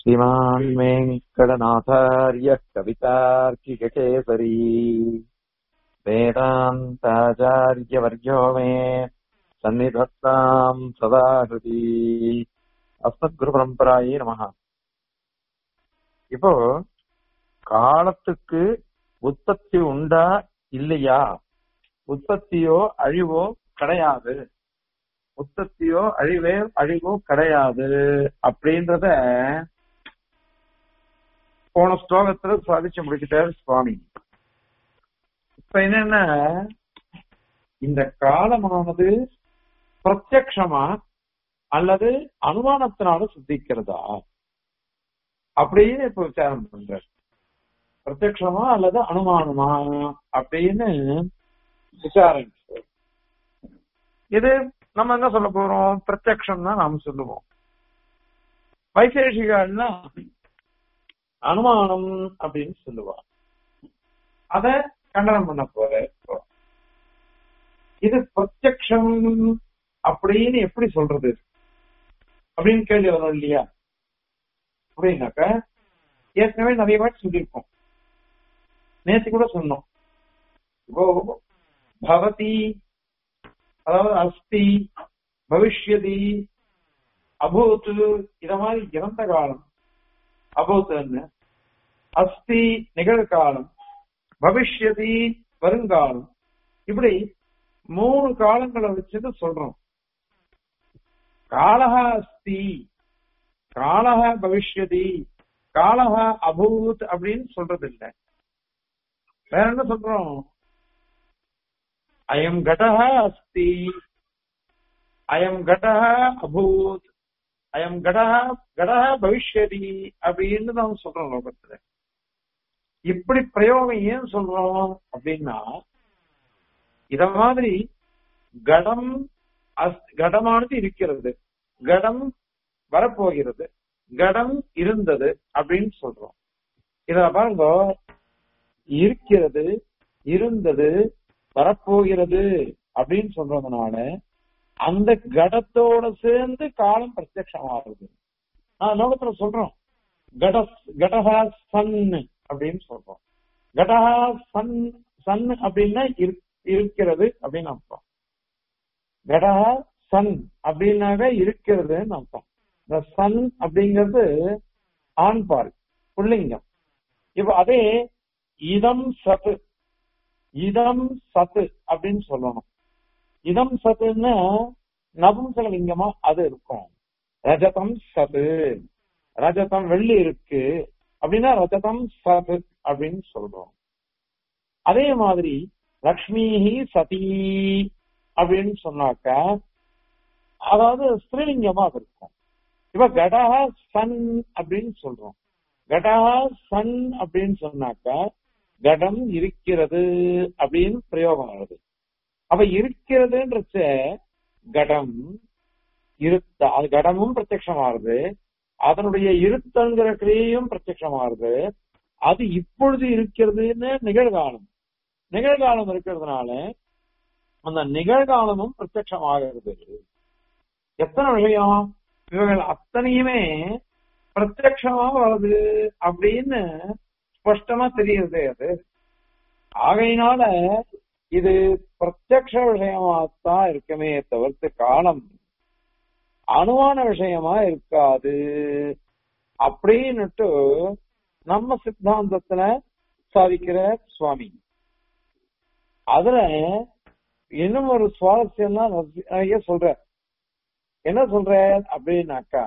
श्रीमान् वेङ्कटनाथार्यः कवितार्किककेसरी वेदान्ताचार्यवर्यो मे सन्निधत्ताम् सदा हृदि அஸ்மத்குரு பரம்பராயே நமஹ இப்போ காலத்துக்கு உற்பத்தி உண்டா இல்லையா உற்பத்தியோ அழிவோ கிடையாது உற்பத்தியோ அழிவே அழிவோ கிடையாது அப்படின்றத போன ஸ்லோகத்துல சாதிச்சு முடிக்கிட்டாரு சுவாமி இப்ப என்னன்னா இந்த காலமானது பிரத்யக்ஷமா அல்லது அனுமானத்தினால சித்திக்கிறதா அப்படின்னு இப்ப விசாரம் பண்றார் பிரத்யக்ஷமா அல்லது அனுமானமா அப்படின்னு விசாரிச்சு இது நம்ம என்ன சொல்ல போறோம் பிரத்யக்ஷம் தான் நாம சொல்லுவோம் வைசேஷிகள்னா அனுமானம் அப்படின்னு சொல்லுவா அத கண்டனம் பண்ண போற இது பிரத்யக்ஷம் அப்படின்னு எப்படி சொல்றது அப்படின்னு கேள்வி வரும் இல்லையா அப்படின்னாக்க ஏற்கனவே நிறைய வாட்டி சொல்லியிருக்கோம் நேற்று கூட சொன்னோம் இப்போ பவதி அதாவது அஸ்தி பவிஷ்யதி அபூத் இத மாதிரி இறந்த காலம் அபூத்ன்னு அஸ்தி நிகழ்காலம் பவிஷ்யதி வருங்காலம் இப்படி மூணு காலங்களை வச்சுட்டு சொல்றோம் காலக அஸ்தி காலக பவிஷ்யதி காலக அபூத் அப்படின்னு சொல்றது இல்லை வேற என்ன சொல்றோம் அயம் கடக அஸ்தி அயம் கடக அபூத் அயம் கடக கடக பவிஷ்யதி அப்படின்னு தான் சொல்றோம் லோகத்துல இப்படி பிரயோகம் ஏன் சொல்றோம் அப்படின்னா இத மாதிரி கடம் கடமானது இருக்கிறது கடம் வரப்போகிறது கடம் இருந்தது அப்படின்னு சொல்றோம் இத பாருங்க இருக்கிறது இருந்தது வரப்போகிறது அப்படின்னு சொல்றதுனால அந்த கடத்தோட சேர்ந்து காலம் பிரத்யமாகுது நான் லோகத்துல சொல்றோம் கட கடகா சன் அப்படின்னு சொல்றோம் கடகா சன் சன் அப்படின்னா இருக்கிறது அப்படின்னு அர்த்தம் கடகா சன் அப்படின்னாக இருக்கிறதுன்னு அர்த்தம் இந்த சன் அப்படிங்கிறது ஆண்பால் புள்ளிங்கம் இப்ப அதே இதம் சத்து இதம் சத்து அப்படின்னு சொல்லணும் இதம் சத்துன்னா நபும்சகலிங்கமா அது இருக்கும் ரஜதம் சது ரஜதம் வெள்ளி இருக்கு அப்படின்னா ரஜதம் சது அப்படின்னு சொல்றோம் அதே மாதிரி லக்ஷ்மிஹி சதி அப்படின்னு சொன்னாக்க அதாவது ஸ்ரீலிங்கமா அது இருக்கும் இப்ப கடக சன் அப்படின்னு சொல்றோம் கடக சன் அப்படின்னு சொன்னாக்க கடம் இருக்கிறது அப்படின்னு பிரயோகம் ஆகுது அப்ப இருக்கிறதுன்றச்ச கடம் இருத்த அது கடமும் பிரத்யமாறுது அதனுடைய இருத்தங்கிற கிரியையும் பிரத்யமாறுது அது இப்பொழுது இருக்கிறதுன்னு நிகழ்காலம் நிகழ்காலம் இருக்கிறதுனால அந்த நிகழ்காலமும் பிரத்யமாகிறது எத்தனை விஷயம் இவர்கள் அத்தனையுமே பிரத்யமாக வருது அப்படின்னு ஸ்பஷ்டமா தெரியுது அது ஆகையினால இது பிரத்யக்ஷ விஷயமாத்தான் இருக்குமே தவிர்த்து காலம் அனுமான விஷயமா இருக்காது அப்படின்னுட்டு நம்ம சித்தாந்தத்துல சாதிக்கிற சுவாமி அதுல இன்னும் ஒரு சுவாரஸ்யம் தான் நிறைய சொல்ற என்ன சொல்ற அப்படின்னாக்கா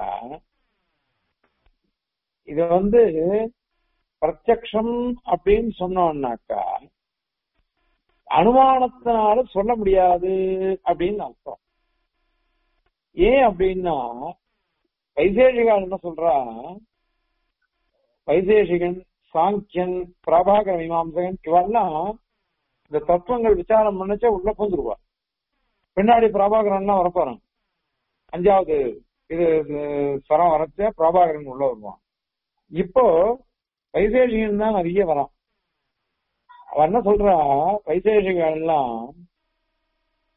இது வந்து பிரத்யக்ஷம் அப்படின்னு சொன்னோம்னாக்கா அனுமானத்தினால சொல்ல முடியாது அப்படின்னு அர்த்தம் ஏன் அப்படின்னா வைசேஷிகன் என்ன சொல்றா வைசேஷிகன் சாங்கியன் பிரபாகர மீமாம்சகன் இவெல்லாம் இந்த தத்துவங்கள் விசாரம் பண்ணச்சா உள்ள போந்துருவா பின்னாடி பிரபாகரன் வரப்போறான் அஞ்சாவது இது ஸ்வரம் வரச்ச பிரபாகரன் உள்ள வருவான் இப்போ வைசேஷிகன் தான் நிறைய வரான் அவன் என்ன சொல்றா வைசேஷிகள் எல்லாம்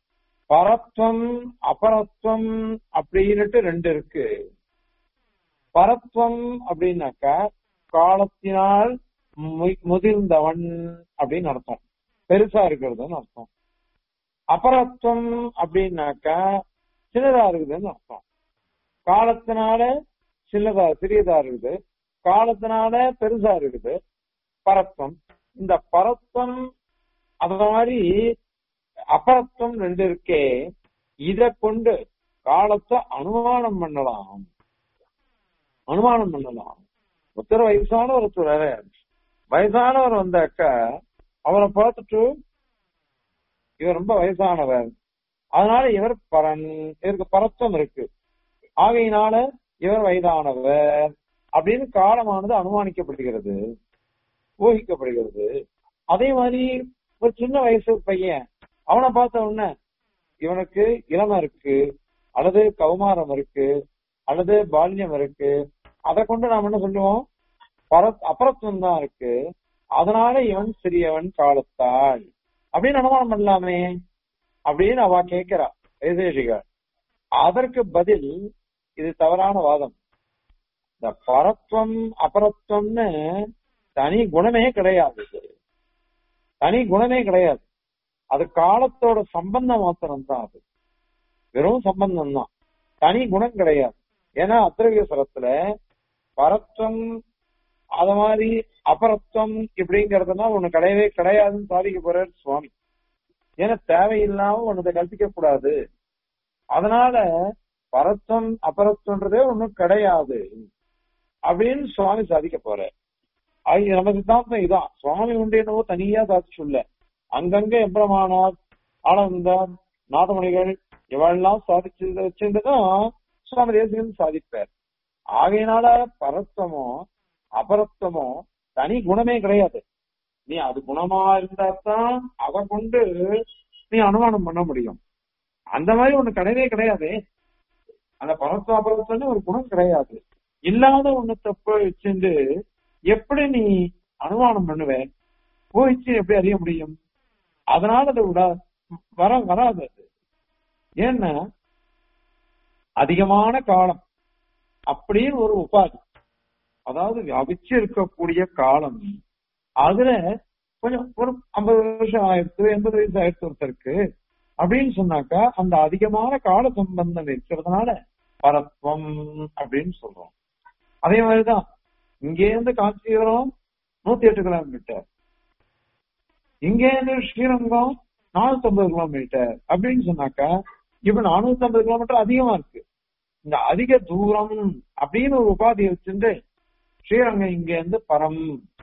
பரத்வம் அபரத்வம் அப்படின்னுட்டு ரெண்டு இருக்கு பரத்வம் அப்படின்னாக்கா காலத்தினால் மு- முதிர்ந்தவன் அப்படின்னு அர்த்தம் பெருசா இருக்கிறதுன்னு அர்த்தம் அபரத்துவம் அப்படின்னாக்கா சின்னதா இருக்குதுன்னு அர்த்தம் காலத்தினால சின்னதா சிறியதா இருக்குது காலத்தினால பெருசா இருக்குது பரத்வம் இந்த பரத்வம் அத மாதிரி அபரத்துவம் ரெண்டு இருக்கே இத கொண்டு காலத்தை அனுமானம் பண்ணலாம் அனுமானம் பண்ணலாம் ஒருத்தர் வயசான ஒருத்தர் வேற வயசானவர் வந்தாக்கா அவரை பார்த்துட்டு இவர் ரொம்ப வயசானவர் அதனால இவர் பரன் இவருக்கு பரத்தம் இருக்கு ஆகையினால இவர் வயதானவர் அப்படின்னு காலமானது அனுமானிக்கப்படுகிறது ஊகிக்கப்படுகிறது அதே மாதிரி ஒரு சின்ன வயசு பையன் அவனை பார்த்த உடனே இவனுக்கு இளமை இருக்கு அல்லது கௌமாரம் இருக்கு அல்லது பால்யம் இருக்கு அதை கொண்டு நாம் என்ன சொல்லுவோம் பர அபரத்துவம் தான் இருக்கு அதனால இவன் சிறியவன் காலத்தாள் அப்படின்னு அனுமானம் பண்ணலாமே அப்படின்னு அவ கேட்கிறா வைசேஷிகா அதற்கு பதில் இது தவறான வாதம் இந்த பரத்வம் அபரத்வம்னு தனி குணமே கிடையாது இது. தனி குணமே கிடையாது அது காலத்தோட சம்பந்தம் மாத்திரம் தான் அது வெறும் சம்பந்தம் தான் தனி குணம் கிடையாது ஏன்னா அத்திரவியசரத்துல பரத்வம் அத மாதிரி அபரத்வம் இப்படிங்கறதெல்லாம் ஒண்ணு கிடையவே கிடையாதுன்னு சாதிக்க போறார் சுவாமி ஏன்னா தேவையில்லாம ஒன்னதை கல்பிக்க கூடாது அதனால பரத்வம் அபரத்வன்றதே ஒண்ணும் கிடையாது அப்படின்னு சுவாமி சாதிக்க போறார் அது நம்ம சித்தாந்தம் இதான் சுவாமி உண்டு என்னவோ தனியா சாதிச்சு சொல்ல அங்கங்க எம்பிரமானார் ஆனந்தார் நாதமணிகள் இவெல்லாம் சாதிச்சு வச்சிருந்ததும் சுவாமி தேசிகன் சாதிப்பார் ஆகையினால பரத்வமோ அபரத்வமோ தனி குணமே கிடையாது நீ அது குணமா இருந்தா தான் அதை கொண்டு நீ அனுமானம் பண்ண முடியும் அந்த மாதிரி ஒண்ணு கிடையவே கிடையாது அந்த பரத்வ அபரத்வம்னு ஒரு குணம் கிடையாது இல்லாத ஒண்ணு தப்பு வச்சுட்டு எப்படி நீ அனுமானம் பண்ணுவ போயிச்சு எப்படி அறிய முடியும் அதனால அது விடா வர வராது அது ஏன்னா அதிகமான காலம் அப்படின்னு ஒரு உபாதி அதாவது வியாபிச்சு இருக்கக்கூடிய காலம் அதுல கொஞ்சம் ஒரு ஐம்பது வருஷம் ஆயிடுச்சு எண்பது வயசு ஆயிடுச்சு ஒருத்தருக்கு அப்படின்னு சொன்னாக்கா அந்த அதிகமான கால சம்பந்தம் இருக்கிறதுனால பரத்வம் அப்படின்னு சொல்றோம் அதே மாதிரிதான் இங்கேருந்து காஞ்சிபுரம் நூத்தி எட்டு கிலோமீட்டர் இங்கேருந்து ஸ்ரீரங்கம் நானூத்தி ஐம்பது கிலோமீட்டர் அப்படின்னு சொன்னாக்கா இப்ப நானூத்தி ஐம்பது கிலோமீட்டர் அதிகமா இருக்கு இந்த அதிக தூரம் அப்படின்னு ஒரு உபாதியை வச்சுட்டு ஸ்ரீரங்கம் இங்க இருந்து பரம்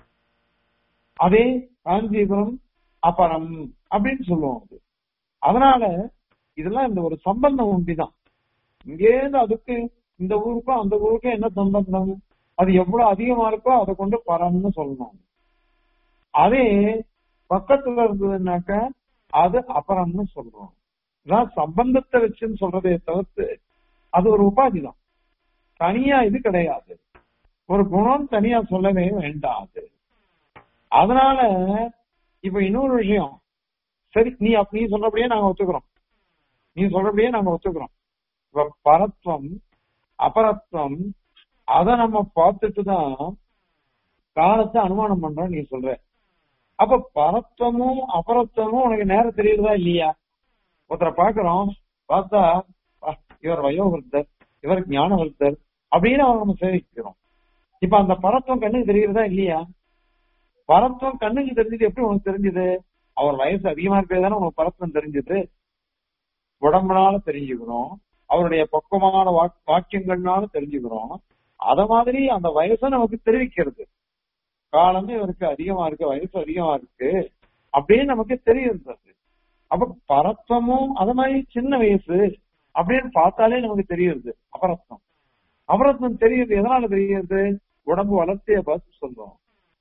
அதே காஞ்சிபுரம் அபரம் அப்படின்னு சொல்லுவோம் அது அதனால இதெல்லாம் இந்த ஒரு சம்பந்தம் உண்டிதான் இங்கேருந்து அதுக்கு இந்த ஊருக்கும் அந்த ஊருக்கும் என்ன சம்பந்தம் அது எவ்வளவு அதிகமா இருக்கோ அதை கொண்டு பரம்னு சொல்லணும் அதே பக்கத்துல இருந்ததுன்னாக்க அது அபரம்னு சொல்றோம் இதான் சம்பந்தத்தை வச்சுன்னு சொல்றதே தவிர்த்து அது ஒரு உபாதி தான் தனியா இது கிடையாது ஒரு குணம் தனியா சொல்லவே வேண்டாது அதனால இப்ப இன்னொரு விஷயம் சரி நீ அப்- நீ சொல்றபடியே நாங்க ஒத்துக்கிறோம் நீ சொல்றபடியே நாங்க ஒத்துக்கிறோம் இப்ப பரத்வம் அபரத்வம் அத நம்ம பார்த்துட்டு தான் காலத்தை அனுமானம் பண்றோம் நீ சொல்ற அப்ப பரத்வமும் அபரத்வமும் உனக்கு நேரம் தெரியுதா இல்லையா ஒருத்தரை பாக்குறோம் பார்த்தா "ஆ, இவர் வயோவிருத்தர் இவர் ஞானவிருத்தர் அப்படின்னு அவரை நம்ம சேவிக்கிறோம் இப்ப அந்த பரத்வம் கண்ணுக்கு தெரியுறதா இல்லையா பரத்வம் கண்ணுக்கு தெரிஞ்சது எப்படி உனக்கு தெரிஞ்சது அவர் வயசு அதிகமா இருக்கிறது தானே உனக்கு பரத்வம் தெரிஞ்சது உடம்புனால தெரிஞ்சுக்கிறோம் அவருடைய பக்குவமான வாக்- வாக்கியங்கள்னால தெரிஞ்சுக்கிறோம் அத மாதிரி அந்த வயசை நமக்கு தெரிவிக்கிறது காலமே இவருக்கு அதிகமா இருக்கு வயசு அதிகமா இருக்கு அப்படின்னு நமக்கு தெரியுது அப்ப பரத்வமும் அது மாதிரி சின்ன வயசு அப்படின்னு பார்த்தாலே நமக்கு தெரியுது அபரத்வம் அபரத்வம் தெரியுது எதனால தெரியுது உடம்பு வளர்ச்சிய பார்த்து சொல்றோம்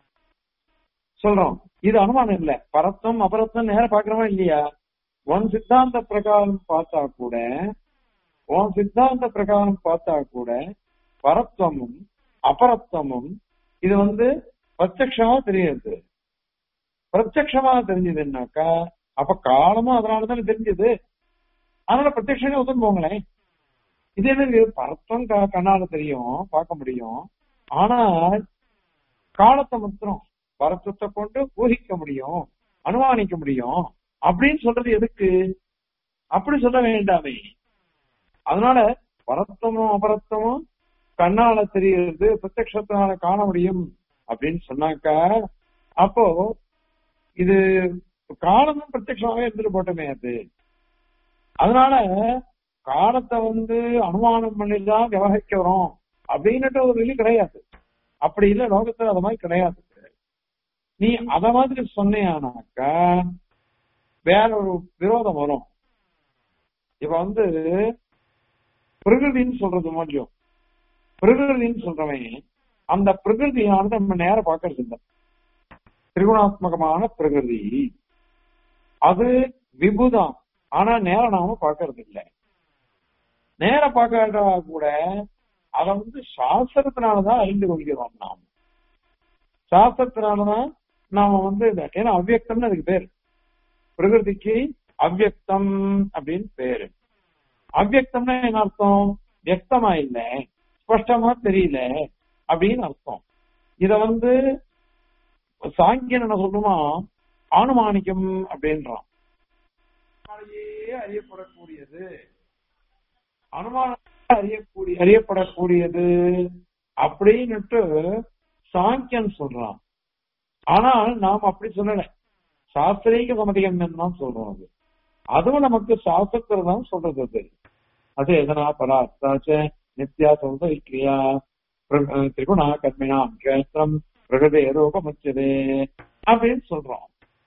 சொல்றோம் இது அனுமானம் இல்ல பரத்வம் அபரத்வம் நேரம் பாக்குறோமா இல்லையா உன் சித்தாந்த பிரகாரம் பார்த்தா கூட உன் சித்தாந்த பிரகாரம் பார்த்தா கூட பரத்வமும் அபரத்வமும் இது வந்து பிரத்யக்ஷமா தெரியுது பிரத்யக்ஷமா தெரிஞ்சதுன்னாக்கா அப்ப காலமும் அதனாலதானே தெரிஞ்சது அதனால பிரத்யக்ஷமே ஒத்துன்னு போங்களேன் இது எனக்கு பரத்தம் க- கண்ணால தெரியும் பார்க்க முடியும் ஆனால் காலத்தை மாத்திரம் பரத்தத்தை கொண்டு ஊகிக்க முடியும் அனுமானிக்க முடியும் அப்படின்னு சொல்றது எதுக்கு அப்படி சொல்ல வேண்டாமே அதனால பரத்தமும் அபரத்தமும் கண்ணால தெரியுது பிரத்யக்ஷத்தினால காண முடியும் அப்படின்னு சொன்னாக்கா அப்போ இது காலமும் பிரத்யட்சமாவே இருந்துட்டு போட்டோமே அது அதனால காலத்தை வந்து அனுமானம் பண்ணிதான் விவகிக்கிறோம் அப்படின்னுட்டு ஒரு இது கிடையாது அப்படி இல்ல லோகத்துல அது மாதிரி கிடையாது நீ அத மாதிரி சொன்னியானாக்கா வேற ஒரு விரோதம் வரும் இப்ப வந்து பிரகிருதின்னு சொல்றது முடியும் பிரகிருதின்னு சொல்றவன் அந்த பிரகிருதியானது நம்ம நேரம் பார்க்கறது இல்லை திரிகுணாத்மகமான பிரகிருதி அது விபுதான் ஆனா நேரம் நாம பார்க்கறது இல்லை நேர பார்க்காட்டா கூட அத வந்து சாஸ்திரத்தினாலதான் அறிந்து கொள்கிறோம் நாம் சாஸ்திரத்தினாலதான் நாம வந்து இத- ஏன்னா அவ்வியக்தம்னு அதுக்கு பேர் பிரகிருதிக்கு அவ்வியக்தம் அப்படின்னு பேரு அவ்வியக்தம்னா என்ன அர்த்தம் வியக்தமா இல்ல ஸ்பஷ்டமா தெரியல அப்படின்னு அர்த்தம் இத வந்து சாங்கியன் என்ன சொல்லுமா அனுமானிக்கம் அப்படின்றான் அனுமானாலேயே அறியப்படக்கூடியது அனுமான அறியக்கூடிய அறியப்படக்கூடியது அப்படின்னுட்டு சாங்கியன் சொல்றான் ஆனால் நாம் அப்படி சொல்லல சாஸ்திரீக சமதிகம் தான் சொல்றோம் அது அதுவும் நமக்கு சாஸ்திரத்துல தான் சொல்றது அது அது எதனா பராத்தாச்ச நித்யா சௌத கிரியா பிர- திரிகுணா கர்மிணாம் கேத்திரம் பிரகதே ரூபமுச்சதே அப்படின்னு சொல்றோம்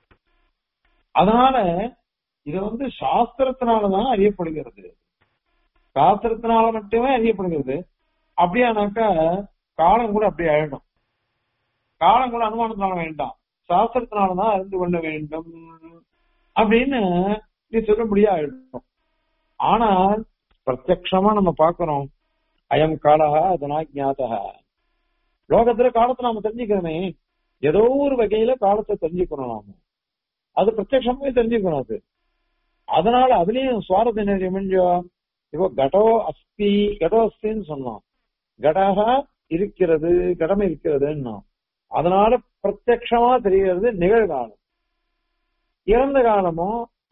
அதனால இது வந்து சாஸ்திரத்தினாலதான் அறியப்படுகிறது சாஸ்திரத்தினால மட்டுமே அறியப்படுகிறது அப்படியானாக்கா காலம் கூட அப்படி ஆயிடும் காலம் கூட அனுமானத்தினால வேண்டாம் சாஸ்திரத்தினாலதான் அறிந்து கொள்ள வேண்டும் அப்படின்னு நீ சொல்லும்படியா ஆயிடும் ஆனால் பிரத்யக்ஷமா நம்ம பார்க்கிறோம் அயம் காலா அதனா ஞாதா லோகத்துல காலத்தை நாம தெரிஞ்சுக்கிறோமே ஏதோ ஒரு வகையில காலத்தை தெரிஞ்சுக்கணும் நாம அது பிரத்யட்சமாவே தெரிஞ்சுக்கணும் அது அதனால அதுலயும் சுவாரஸ்யம் என்ன தெரியுமா? இப்போ கடோ அஸ்தி கடோ அஸ்தின்னு சொன்னோம் கடாக இருக்கிறது கடம் இருக்கிறதுன்னா அதனால பிரத்யக்ஷமா தெரிகிறது நிகழ்காலம் இறந்த காலமோ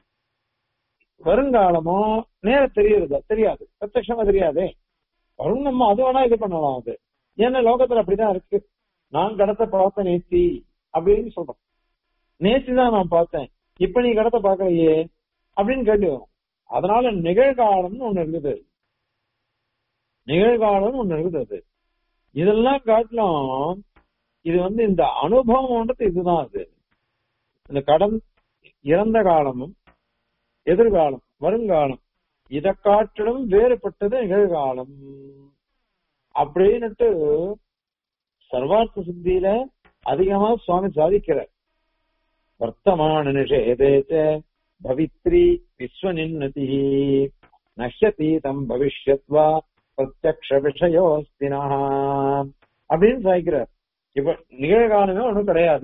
வருங்காலமோ நேர தெரியுறது தெரியாது பிரத்யக்ஷமா தெரியாதே வரும் நம்ம அது வேணா இது பண்ணலாம் அது ஏன்னா லோகத்துல அப்படிதான் இருக்கு நான் கடத்தை பார்த்த நேத்தி அப்படின்னு சொல்றோம் நேத்தி தான் நான் பார்த்தேன் இப்ப நீ கடத்தை பார்க்கலையே அப்படின்னு கேள்வி வரும் அதனால நிகழ்காலம்னு ஒண்ணு இருக்குது நிகழ்காலம் ஒண்ணு இருக்குது அது இதெல்லாம் காட்டிலும் இது வந்து இந்த அனுபவம்ன்றது இதுதான் அது இந்த கடன் இறந்த காலமும் எதிர்காலம் வருங்காலம் இதை காட்டிலும் வேறுபட்டது நிகழ்காலம் அப்படின்னுட்டு சர்வார்த்த சித்தியில அதிகமா சுவாமி சாதிக்கிறார் வர்த்தமான நிஷேதேச்ச பவித்ரி விஸ்வநின்னதி நஷ்யதி தம் பவிஷ்யத்வா பிரத்யக்ஷ விஷயோஸ்தினா அப்படின்னு சாய்க்கிறார் இப்ப நிகழ்காலமே ஒண்ணும் கிடையாது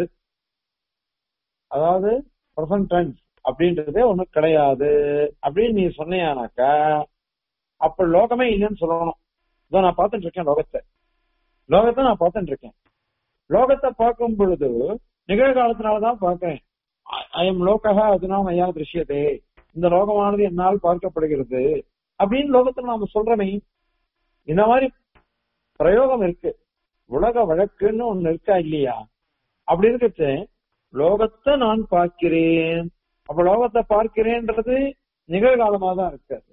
அதாவது பிரசன்ட் டென்ஸ் அப்படின்றதே ஒண்ணும் கிடையாது அப்படின்னு நீ சொன்னியானாக்கா அப்ப லோகமே இல்லைன்னு சொல்லணும் இதோ நான் பார்த்துட்டு இருக்கேன் லோகத்தை லோகத்தை நான் பார்த்துட்டு இருக்கேன் லோகத்தை பார்க்கும் பொழுது நிகழ்காலத்தினாலதான் பார்க்கிறேன் அயம் லோகா அதுனா மையா திருஷ்யதே இந்த லோகமானது என்னால் பார்க்கப்படுகிறது அப்படின்னு லோகத்துல நாம சொல்றமே இந்த மாதிரி பிரயோகம் இருக்கு உலக வழக்குன்னு ஒண்ணு இருக்கா இல்லையா அப்படி இருக்கச்சு லோகத்தை நான் பார்க்கிறேன் அப்ப லோகத்தை பார்க்கிறேன்றது நிகழ்காலமா தான் இருக்காது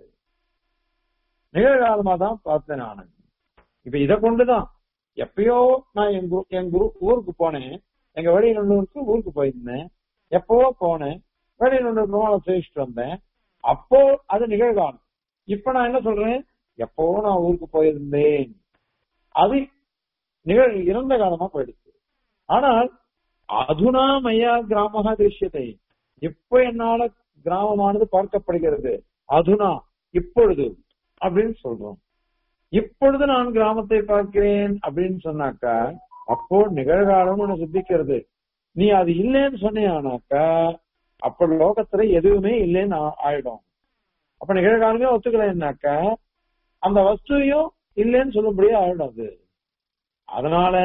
நிகழ்காலமா தான் பார்த்தேன் நான் இப்ப இதை கொண்டுதான் எப்பயோ நான் என் குரு என் குரு ஊருக்கு போனேன் எங்க வெளிநல்லூருக்கு ஊருக்கு போயிருந்தேன் எப்பவோ போனேன் வெளிநல்லூர் ரோலை சேவிச்சுட்டு வந்தேன் அப்போ அது நிகழ்காலம் இப்ப நான் என்ன சொல்றேன் எப்பவோ நான் ஊருக்கு போயிருந்தேன் அது நிகழ் இறந்த காலமா போயிடுச்சு ஆனால் அதுனா மையா கிராமகா திருஷ்யத்தை இப்ப என்னால கிராமமானது பார்க்கப்படுகிறது அதுனா இப்பொழுது அப்படின்னு சொல்றோம் இப்பொழுது நான் கிராமத்தை பார்க்கிறேன் அப்படின்னு சொன்னாக்கா அப்போ நிகழ்காலம் ஒண்ணு சித்திக்கிறது நீ அது இல்லைன்னு சொன்னியானாக்கா அப்ப லோகத்துல எதுவுமே இல்லைன்னு ஆ- ஆயிடும் அப்ப நிகழ்காலமே ஒத்துக்கலைன்னாக்கா அந்த வஸ்துவையும் இல்லைன்னு சொல்லும்படியா ஆயிடும் அது அதனால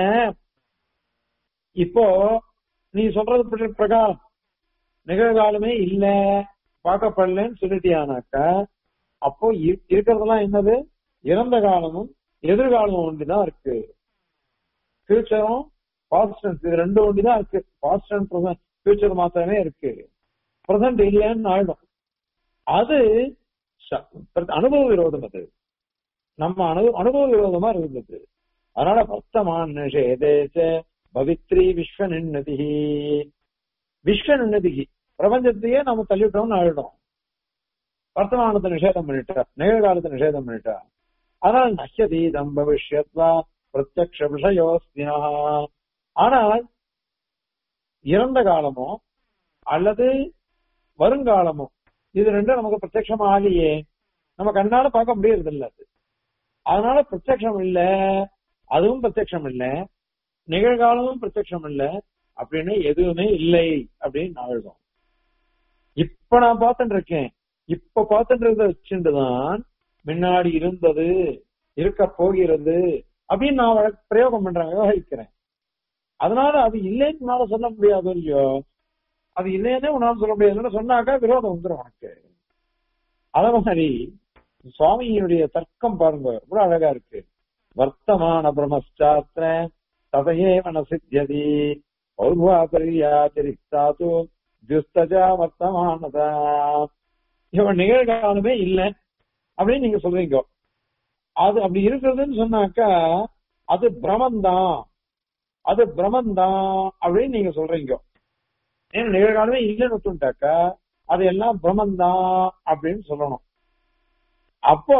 இப்போ நீ சொல்றது பிர- பிரகாரம் நிகழ்காலமே இல்ல பார்க்கப்படலன்னு சொல்லிட்டியானாக்கா அப்போ இரு- இருக்கிறதெல்லாம் என்னது இறந்த காலமும் எதிர்காலமும் ஒன்றுதான் இருக்கு ஃபியூச்சரும் பாஸ்ட் இது ரெண்டு ஒன்றுதான் இருக்கு பாஸ்ட் அண்ட் ப்ரெசன்ட் ஃபியூச்சர் மாத்திரமே இருக்கு ப்ரெசன்ட் இல்லைன்னு ஆயிடும் அது ச- அனுபவ விரோதம் அது நம்ம அனு அனுபவ விரோதமா இருந்தது அதனால வர்த்தமான் நிஷேதேச்ச பவித்ரி விஸ்வ நின்னதி விஸ்வ நின்னதி பிரபஞ்சத்தையே நம்ம தள்ளிவிட்டோம்னு ஆயிடும் வர்த்தமானத்தை நிஷேதம் பண்ணிட்டா நிகழ்காலத்தை நிஷேதம் பண்ணிட்டா அதனால நஷ்யதீதம் பவிஷ்யத்வா பிரத்யக்ஷ விஷயோஸ்தியா ஆனால் இறந்த காலமோ அல்லது வருங்காலமோ இது ரெண்டும் நமக்கு பிரத்யட்சமா ஆகலையே நம்ம கண்ணால பார்க்க முடியறது இல்ல அது அதனால பிரத்யட்சம் இல்ல அதுவும் பிரத்யட்சம் இல்ல நிகழ்காலமும் பிரத்யட்சம் இல்ல அப்படின்னு எதுவுமே இல்லை அப்படின்னு நான் எழுதும் இப்ப நான் பார்த்துட்டு இருக்கேன் இப்ப பார்த்துட்டு வச்சுட்டுதான் முன்னாடி இருந்தது இருக்க போகிறது அப்படின்னு நான் வழக்கு- பிரயோகம் பண்றேன் விவகரிக்கிறேன் அதனால அது இல்லைன்னு உன்னால சொல்ல முடியாது இல்லையோ அது இல்லைன்னே உன்னால சொல்ல முடியாதுன்னு சொன்னாக்கா விரோதம் வந்துடும் உனக்கு அத மாதிரி சுவாமியினுடைய தர்க்கம் பாருங்க ரொம்ப அழகா இருக்கு வர்த்தமான பிரம்மசாஸ்திர ததையே மனசித்தியதி பௌர்வாபரியாச்சரித்தாது துஸ்தஜா வர்த்தமானதா இவன் நிகழ்காலமே இல்லை அப்படின்னு நீங்க சொல்றீங்க அது அப்படி இருக்கிறதுன்னு சொன்னாக்கா அது பிரமந்தான் அது பிரமந்தான் அப்படின்னு நீங்க சொல்றீங்க ஏன்னா நிகழ்காலமே இல்லைன்னு ஒத்துட்டாக்கா அது எல்லாம் பிரமந்தான் அப்படின்னு சொல்லணும் அப்போ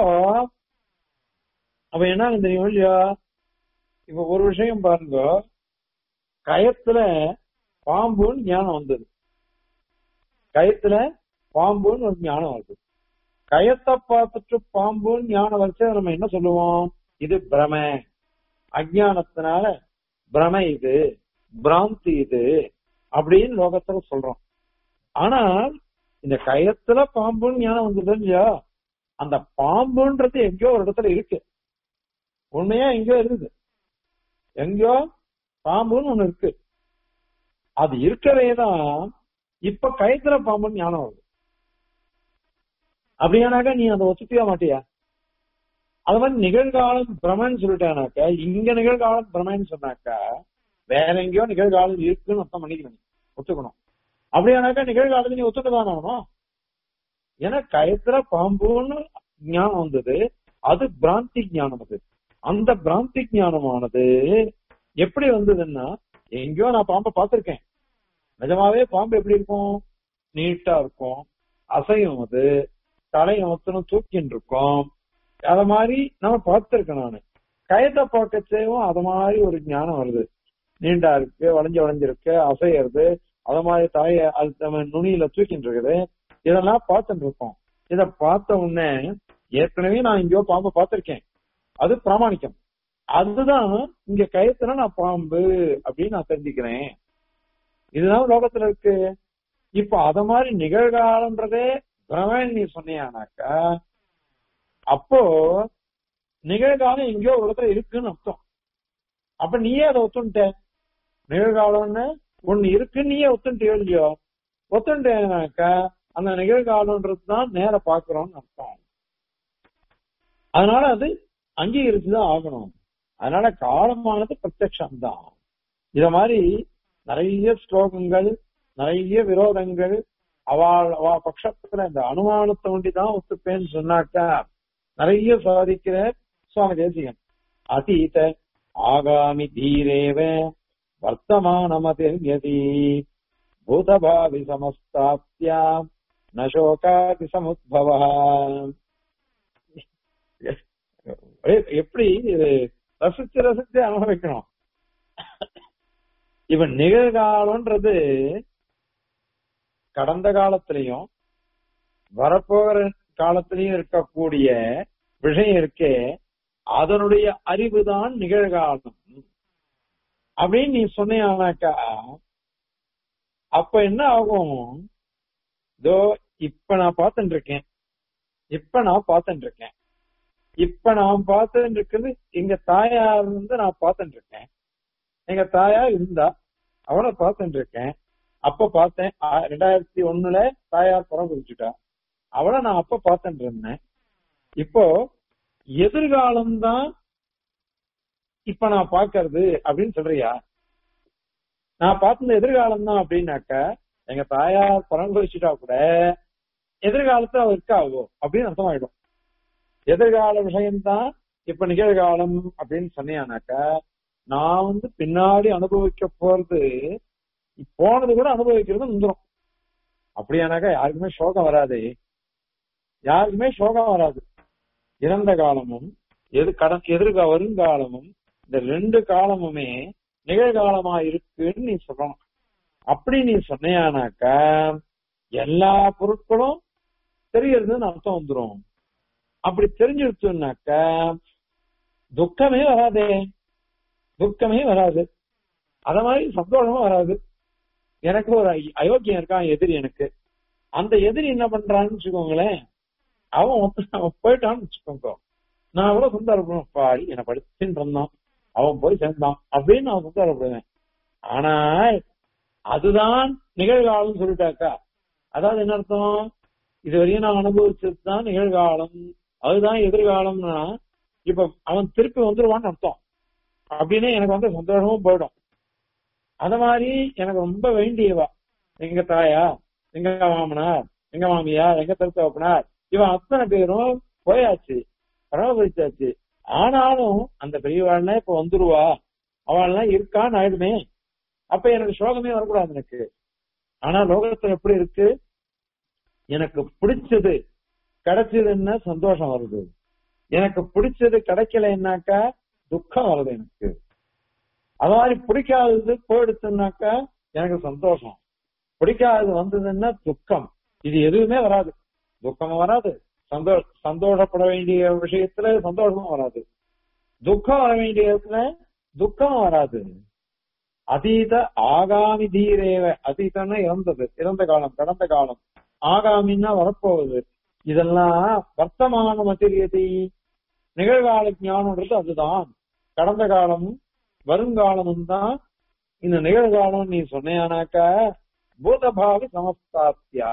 அப்ப என்ன தெரியும் இல்லையா இப்ப ஒரு விஷயம் பாருங்க கயத்துல பாம்புன்னு ஞானம் வந்தது கயத்துல பாம்புன்னு ஒரு ஞானம் வருது கயத்தை பார்த்துட்டு பாம்புன்னு ஞானம் வச்சு நம்ம என்ன சொல்லுவோம் இது பிரமை அஜானத்தினால பிரமை இது பிராந்தி இது அப்படின்னு லோகத்துல சொல்றோம் ஆனா இந்த கயத்துல பாம்புன்னு ஞானம் வந்தது இல்லையா அந்த பாம்புன்றது எங்கேயோ ஒரு இடத்துல இருக்கு உண்மையா எங்கேயோ இருக்குது எங்கேயோ பாம்புன்னு ஒண்ணு இருக்கு அது இருக்கவே தான் இப்ப கயத்துல பாம்புன்னு ஞானம் வருது அப்படியானாக்கா நீ அதை ஒத்துக்கவே மாட்டியா அது மாதிரி நிகழ்காலம் பிரமன்னு சொல்லிட்டானாக்கா இங்க நிகழ்காலம் பிரமன்னு சொன்னாக்கா வேற எங்கேயோ நிகழ்காலம் இருக்குன்னு அர்த்தம் பண்ணிக்கணும் நீ. ஒத்துக்கணும் அப்படியானாக்கா நிகழ்காலத்தை நீ ஒத்துக்கதான் ஆகணும் ஏன்னா கயத்துல பாம்புன்னு ஞானம் வந்தது அது பிராந்தி ஞானம் அது அந்த பிராந்தி ஞானமானது எப்படி வந்ததுன்னா எங்கேயோ நான் பாம்பை பார்த்திருக்கேன் நிஜமாவே பாம்பு எப்படி இருக்கும் நீட்டா இருக்கும் அசையும் அது தலையும் ஒத்தனும் தூக்கின்னு இருக்கும் அத மாதிரி நம்ம பார்த்திருக்கேன் நானு கயத்தை பார்க்கச்சேவும் அத மாதிரி ஒரு ஞானம் வருது நீண்டா இருக்கு வளைஞ்சு வளைஞ்சிருக்கு அசையறது அத மாதிரி தலைய அது நம்ம நுனியில தூக்கிட்டு இருக்குது இதெல்லாம் பார்த்துட்டு இருக்கோம் இத பார்த்த உடனே ஏற்கனவே நான் எங்கேயோ பாம்பை பார்த்திருக்கேன் அது பிராமணிக்கம் அதுதான் இங்க கயத்துல நான் பாம்பு அப்படின்னு நான் தெரிஞ்சுக்கிறேன் இதுதான் லோகத்துல இருக்கு இப்ப அத மாதிரி நிகழ்காலன்றதே பிரமன் நீ சொன்னியானாக்கா அப்போ நிகழ்காலம் எங்கேயோ ஒரு இடத்துல இருக்குன்னு அர்த்தம் அப்ப நீயே அதை ஒத்துட்ட நிகழ்காலம்னு ஒண்ணு இருக்குன்னு நீயே ஒத்துட்டியோ இல்லையோ ஒத்துட்டேனாக்கா அந்த நிகழ்காலம்ன்றது தான் நேர பாக்குறோம்னு அர்த்தம் அதனால அது அங்கீகரிச்சுதான் ஆகணும் அதனால காலமானது பிரத்யக்ஷம் தான் இத மாதிரி நிறைய ஸ்லோகங்கள் நிறைய விரோதங்கள் அவள் அவ பட்சத்துல இந்த அனுமானத்தை ஒண்டி தான் ஒத்துப்பேன்னு சொன்னாக்கா நிறைய சாதிக்கிற சுவாமி தேசிகன் அதீத ஆகாமி தீரேவ வர்த்தமானமதிர்யதி பூதபாவி சமஸ்தாப்தியா நசோகாதி சமுத்பவ எப்படி இது ரசிச்சு ரசிச்சு அனுபவிக்கணும் இவன் நிகழ்காலம்ன்றது கடந்த காலத்திலையும் வரப்போகிற காலத்திலையும் இருக்கக்கூடிய விஷயம் இருக்கே அதனுடைய அறிவுதான் நிகழ்காலம் அப்படின்னு நீ சொன்னியானாக்கா அப்ப என்ன ஆகும் இதோ இப்ப நான் பார்த்துட்டு இருக்கேன் இப்ப நான் பார்த்துட்டு இருக்கேன் இப்ப நான் பார்த்துட்டு இருக்குது எங்க தாயார் வந்து நான் பார்த்துட்டு இருக்கேன் எங்க தாயார் இருந்தா அவளை பார்த்துட்டு இருக்கேன் அப்ப பார்த்தேன் ஆ- ரெண்டாயிரத்தி ஒண்ணுல தாயார் புறம் குறிச்சுட்டா அவளை நான் அப்ப பார்த்துட்டு இருந்தேன் இப்போ எதிர்காலம் தான் இப்ப நான் பாக்குறது அப்படின்னு சொல்றியா நான் பார்த்த எதிர்காலம் தான் அப்படின்னாக்க எங்க தாயார் புறம் குறிச்சுட்டா கூட எதிர்காலத்துல அவ இருக்காவோ அப்படின்னு அர்த்தமாயிடும் எதிர்கால விஷயம்தான் இப்ப நிகழ்காலம் அப்படின்னு சொன்னியானாக்கா நான் வந்து பின்னாடி அனுபவிக்க போறது போனது கூட அனுபவிக்கிறது வந்துடும் அப்படியானாக்கா யாருக்குமே சோகம் வராது யாருக்குமே சோகம் வராது இறந்த காலமும் எது கடன் எதிர்கா வருங்காலமும் இந்த ரெண்டு காலமுமே நிகழ்காலமா இருக்குன்னு நீ சொல்லணும் அப்படி நீ சொன்னியானாக்கா எல்லா பொருட்களும் தெரியறதுன்னு அர்த்தம் வந்துரும் அப்படி தெரிஞ்சிருச்சுனாக்கா துக்கமே வராதே துக்கமே வராது அத மாதிரி சந்தோஷமும் வராது எனக்கு ஒரு அய்- அயோக்கியம் இருக்கான் எதிரி எனக்கு அந்த எதிரி என்ன பண்றான்னு வச்சுக்கோங்களேன் அவன் வந்து அவன் போயிட்டான்னு வச்சுக்கோங்க நான் அவ்வளவு சந்தோஷப்படுவேன் பாடி என்னை படிச்சுட்டு இருந்தான் அவன் போய் சேர்ந்தான் அப்படின்னு நான் சந்தோஷப்படுவேன் ஆனா அதுதான் நிகழ்காலம் சொல்லிட்டாக்கா அதாவது என்ன அர்த்தம் இதுவரையும் நான் அனுபவிச்சது தான் நிகழ்காலம் அதுதான் எதிர்காலம்னா இப்ப அவன் திருப்பி வந்துருவான்னு அர்த்தம் அப்படின்னு எனக்கு வந்து சந்தோஷமும் போயிடும் அத மாதிரி எனக்கு ரொம்ப வேண்டியவா எங்க தாயா எங்க மாமனார் எங்க மாமியார் எங்க தருத்தவப்பனார் இவன் அத்தனை பேரும் போயாச்சு பராமரிச்சாச்சு ஆனாலும் அந்த பெரியவாள்னா இப்ப வந்துருவா அவள்லாம் இருக்கான்னு ஆயிடுமே அப்ப எனக்கு சோகமே வரக்கூடாது எனக்கு ஆனா லோகத்துல எப்படி இருக்கு எனக்கு பிடிச்சது கிடைச்சதுன்னா சந்தோஷம் வருது எனக்கு பிடிச்சது கிடைக்கலைன்னாக்கா துக்கம் வருது எனக்கு அது மாதிரி பிடிக்காதது போயிடுச்சுன்னாக்கா எனக்கு சந்தோஷம் பிடிக்காதது வந்ததுன்னா துக்கம் இது எதுவுமே வராது துக்கம் வராது சந்தோஷ சந்தோஷப்பட வேண்டிய விஷயத்துல சந்தோஷமும் வராது துக்கம் வர வேண்டிய இடத்துல துக்கம் வராது அதீத ஆகாமி தீரேவ அதீதம்னா இறந்தது இறந்த காலம் கடந்த காலம் ஆகாமின்னா வரப்போகுது இதெல்லாம் வர்த்தமான மத்திரியதை நிகழ்கால ஞானம்ன்றது அதுதான் கடந்த காலமும் வருங்காலமும் தான் இந்த நிகழ்காலம் நீ சொன்னையானாக்கா பூதபாவி சமஸ்தாத்தியா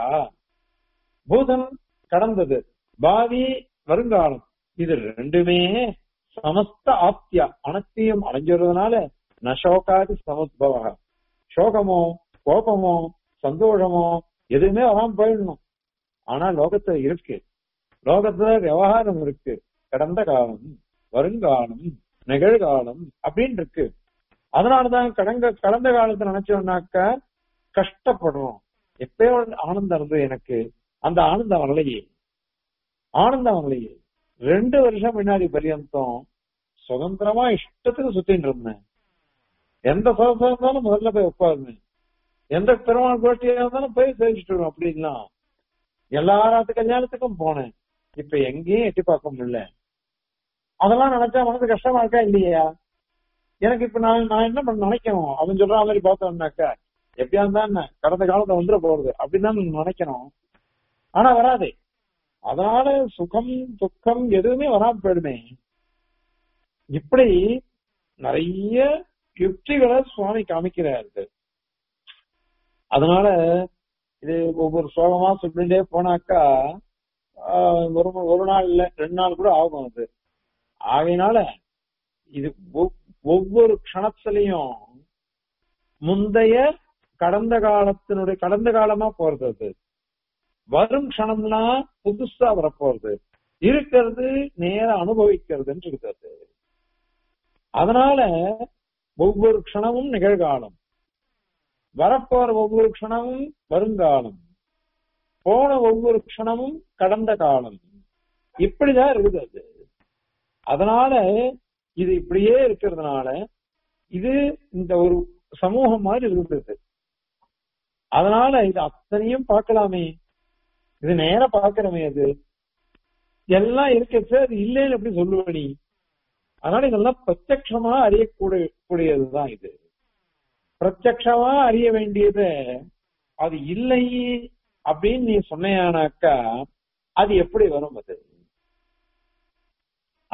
பூதம் கடந்தது பாவி வருங்காலம் இது ரெண்டுமே சமஸ்த ஆப்தியா அனைத்தையும் அடைஞ்சிடுறதுனால நசோகாதி சமஸ்பவ சோகமோ கோபமோ சந்தோஷமோ எதுவுமே வராம போயிடணும் ஆனா லோகத்துல இருக்கு லோகத்துல விவகாரம் இருக்கு கடந்த காலம் வருங்காலம் நிகழ்காலம் அப்படின்னு இருக்கு அதனாலதான் கடந்த கடந்த காலத்தை நினைச்சோம்னாக்க கஷ்டப்படுறோம் எப்பயோ ஆனந்தம் இருந்தது எனக்கு அந்த ஆனந்தம் வரலையே ஆனந்தம் வரலையே ரெண்டு வருஷம் முன்னாடி பரியந்தம் சுதந்திரமா இஷ்டத்துக்கு சுத்தின்னு இருந்தேன் எந்த சதசம் இருந்தாலும் முதல்ல போய் உட்காருந்தேன் எந்த பெருமாள் கோஷ்டியா இருந்தாலும் போய் சேவிச்சுட்டு வருவேன் அப்படின்லாம் எல்லா ராத்து கல்யாணத்துக்கும் போனேன் இப்ப எங்கேயும் எட்டி பார்க்க முடியல அதெல்லாம் நினைச்சா மனசு கஷ்டமா இருக்கா இல்லையா எனக்கு இப்ப நான் நான் என்ன பண்ண நினைக்கணும் அவன் சொல்ற மாதிரி பார்த்தோம்னாக்கா எப்படியா இருந்தா என்ன கடந்த காலத்துல வந்துட போறது அப்படின்னு தான் நினைக்கணும் ஆனா வராதே அதனால சுகம் துக்கம் எதுவுமே வராம போயிடுமே இப்படி நிறைய யுக்திகளை சுவாமி காமிக்கிறாரு அதனால இது ஒவ்வொரு சோகமா சொல்லிட்டே போனாக்கா ஆஹ், ஒரு ஒரு நாள் இல்ல ரெண்டு நாள் கூட ஆகும் அது ஆகையினால இது ஒவ்- ஒவ்வொரு க்ஷணத்திலையும் முந்தைய கடந்த காலத்தினுடைய கடந்த காலமா போறது அது வரும் க்ஷணம்னா புதுசா வரப்போறது இருக்கிறது நேர அனுபவிக்கிறதுன்னு இருக்கிறது அதனால ஒவ்வொரு க்ஷணமும் நிகழ்காலம் வரப்போற ஒவ்வொரு க்ஷணமும் வருங்காலம் போன ஒவ்வொரு க்ஷணமும் கடந்த காலம் இப்படிதான் இருக்குது அது அதனால இது இப்படியே இருக்கிறதுனால இது இந்த ஒரு சமூகம் மாதிரி இருக்குது அதனால இது அத்தனையும் பார்க்கலாமே இது நேர பாக்குறமே அது எல்லாம் இருக்கிறது அது இல்லைன்னு எப்படி சொல்லுவ நீ அதனால இதெல்லாம் பிரத்யக்ஷமா அறியக்கூடிய கூடியதுதான் இது பிரத்யக்ஷமா அறிய வேண்டியது அது இல்லை அப்படின்னு நீ சொன்னையானாக்கா அது எப்படி வரும் அது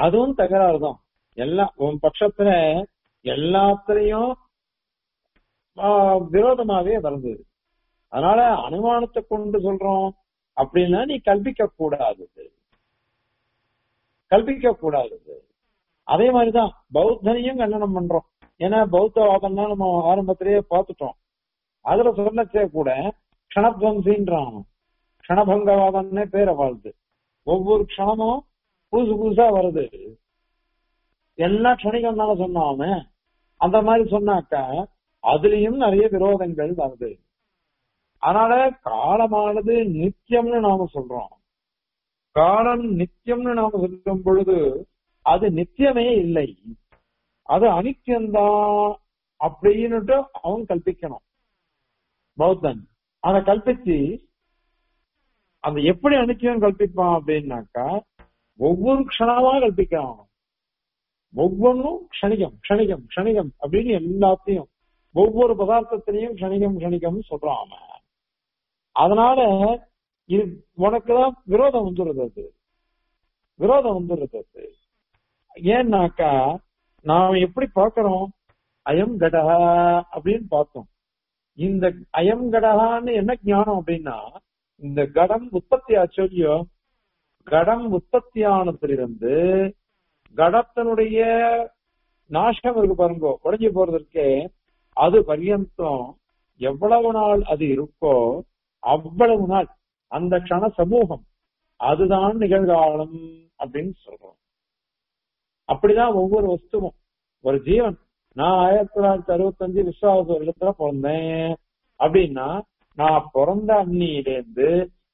அதுவும் தகராறு தான் எல்லாம் உன் பட்சத்துல எல்லாத்திலையும் ஆஹ், விரோதமாவே வருது அதனால அனுமானத்தை கொண்டு சொல்றோம் அப்படின்னா நீ கல்பிக்க கூடாதது கல்பிக்க கூடாதது அதே மாதிரிதான் பௌத்தனையும் கண்டனம் பண்றோம் ஏன்னா பௌத்தவாதம் தான் நம்ம ஆரம்பத்திலேயே பார்த்துட்டோம் அதுல சொல்லச்சே கூட க்ஷணத்வம்சின்றான் க்ஷணபங்கவாதம்னே பேரை வாழ்த்து ஒவ்வொரு க்ஷணமும் புதுசு புதுசா வருது எல்லாம் க்ஷணிகம் தானே சொன்னாம அந்த மாதிரி சொன்னாக்கா அதுலயும் நிறைய விரோதங்கள் வருது அதனால காலமானது நித்தியம்னு நாம சொல்றோம் காலம் நித்தியம்னு நாம சொல்லும் பொழுது அது நித்தியமே இல்லை அது அனித்தியம்தான் அப்படின்னுட்டு அவன் கல்பிக்கணும் பௌத்தன் அதை கல்பிச்சு அந்த எப்படி அனித்தியம் கல்பிப்பான் அப்படின்னாக்கா ஒவ்வொரு க்ஷணமா கல்பிக்கிறான் ஒவ்வொன்றும் க்ஷணிகம் க்ஷணிகம் க்ஷணிகம் அப்படின்னு எல்லாத்தையும் ஒவ்வொரு பதார்த்தத்திலையும் க்ஷணிகம் க்ஷணிகம் சொல்றான் அவன் அதனால இது உனக்குதான் விரோதம் வந்துடுறது அது விரோதம் வந்துடுறது அது ஏன்னாக்கா நாம் எப்படி பார்க்கிறோம் அயம் கடகா அப்படின்னு பார்த்தோம் இந்த அயம் கடகான்னு என்ன ஞானம் அப்படின்னா இந்த கடம் உற்பத்தி ஆச்சரியோ கடம் உற்பத்தியானதிலிருந்து கடத்தினுடைய நாசம் இருக்கு பாருங்க உடஞ்சி போறதற்கு அது பர்யந்தம் எவ்வளவு நாள் அது இருக்கோ அவ்வளவு நாள் அந்த க்ஷண சமூகம் அதுதான் நிகழ்காலம் அப்படின்னு சொல்றோம் அப்படிதான் ஒவ்வொரு வஸ்துவும் ஒரு ஜீவன் நான் ஆயிரத்தி தொள்ளாயிரத்தி அறுபத்தஞ்சு விஸ்வாச வருடத்துல பிறந்தேன் அப்படின்னா நான் பிறந்த அன்னியிலேருந்து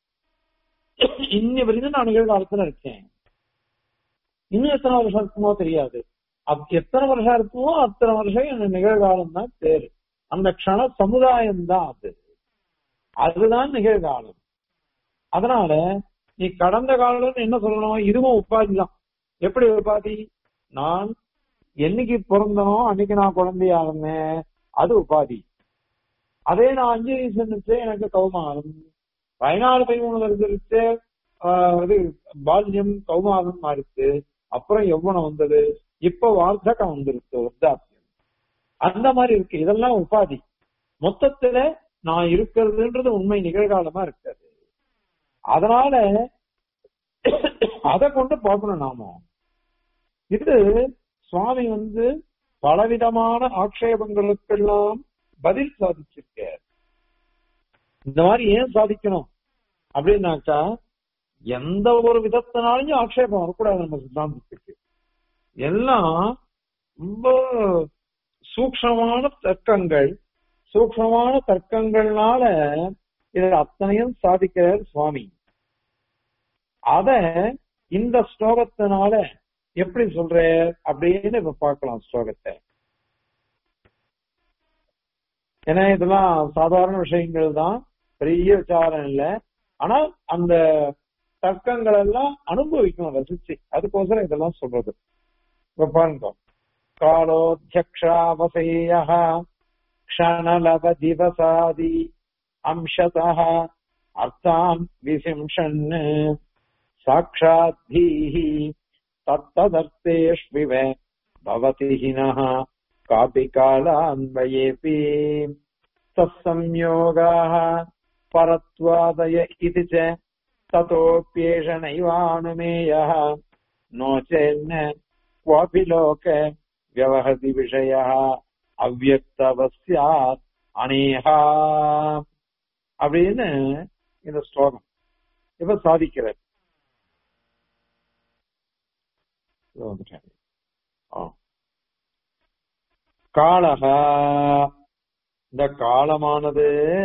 இன்னி வரைக்கும் நான் நிகழ்காலத்துல இருக்கேன் இன்னும் எத்தனை வருஷம் இருக்குமோ தெரியாது அப் எத்தனை வருஷம் இருக்குமோ அத்தனை வருஷம் என் நிகழ்காலம் தான் பேரு அந்த க்ஷண சமுதாயம் தான் அது அதுதான் நிகழ்காலம் அதனால நீ கடந்த காலம் என்ன சொல்லணும் இதுவும் உபாதி தான் எப்படி உபாதி நான் என்னைக்கு பிறந்தனோ அன்னைக்கு நான் குழந்தையா இருந்தேன் அது உபாதி அதே நான் அஞ்சு வயசு இருந்துச்சு எனக்கு கௌமாரம் பதினாலு பதிமூணு இருந்துருச்சு ஆஹ் இது பால்யம் கௌமாரம் மாறிச்சு அப்புறம் எவ்வளவு வந்தது இப்ப வார்த்தகம் வந்துருச்சு வர்த்தாப்பியம் அந்த மாதிரி இருக்கு இதெல்லாம் உபாதி மொத்தத்துல நான் இருக்கிறதுன்றது உண்மை நிகழ்காலமா இருக்காது அதனால அதை கொண்டு பார்க்கணும் நாம இது சுவாமி வந்து பலவிதமான ஆக்ஷேபங்களுக்கெல்லாம் பதில் சாதிச்சிருக்க இந்த மாதிரி ஏன் சாதிக்கணும் அப்படின்னாக்கா எந்த ஒரு விதத்தினாலையும் ஆக்ஷேபம் வரக்கூடாது நம்ம சித்தாந்தத்துக்கு எல்லாம் ரொம்ப சூக்ஷமான தர்க்கங்கள் சூக்ஷமான தர்க்கங்கள்னால இதை அத்தனையும் சாதிக்கிறார் சுவாமி அத இந்த ஸ்லோகத்தினால எப்படி சொல்ற அப்படின்னு இப்ப பார்க்கலாம் ஸ்லோகத்தை ஏன்னா இதெல்லாம் சாதாரண விஷயங்கள் தான் பெரிய விசாரம் இல்ல ஆனா அந்த தர்க்கங்கள் எல்லாம் அனுபவிக்கணும் ரசிச்சு அதுக்கோசரம் இதெல்லாம் சொல்றது இப்ப பாருங்க காலோத்தியக்ஷாவசேய க்ஷணலவ திவசாதி அம்சதः அர்த்தான் விசிம்ஷன் சாட்சாத்தீः தத்ததர்த்தேஷ்விவ பவதி ஹினः காபி காலாन्वयेऽपि तत्संयोगाः परत्वादय इति च ततोऽप्येष नैवानुमेयः नो चेन्न क्वापि लोक व्यवहति विषयः அவ்வக்தவசியாத் அநேகா அப்படின்னு இந்த ஸ்லோகம் இப்ப சாதிக்கிறார் காலக இந்த காலமானது